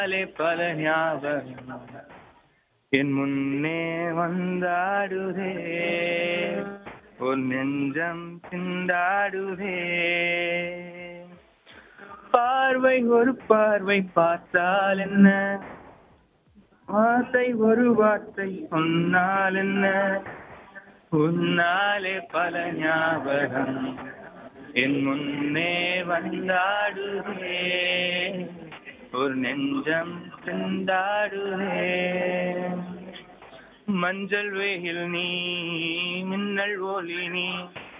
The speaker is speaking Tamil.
நாளே பல ஞாபகம் என் முன்னே வந்தாடுதே ஒரு நெஞ்சம் சிந்தாடுதே பார்வை ஒரு பார்வை பார்த்தால் என்ன வார்த்தை ஒரு வார்த்தை சொன்னால் என்ன உன்னாலே பல ஞாபகம் என் முன்னே வந்தாடுதே ஒரு நெஞ்சம் சிந்தாடுதே மஞ்சள் வெயில் நீ மின்னல் ஒளி நீ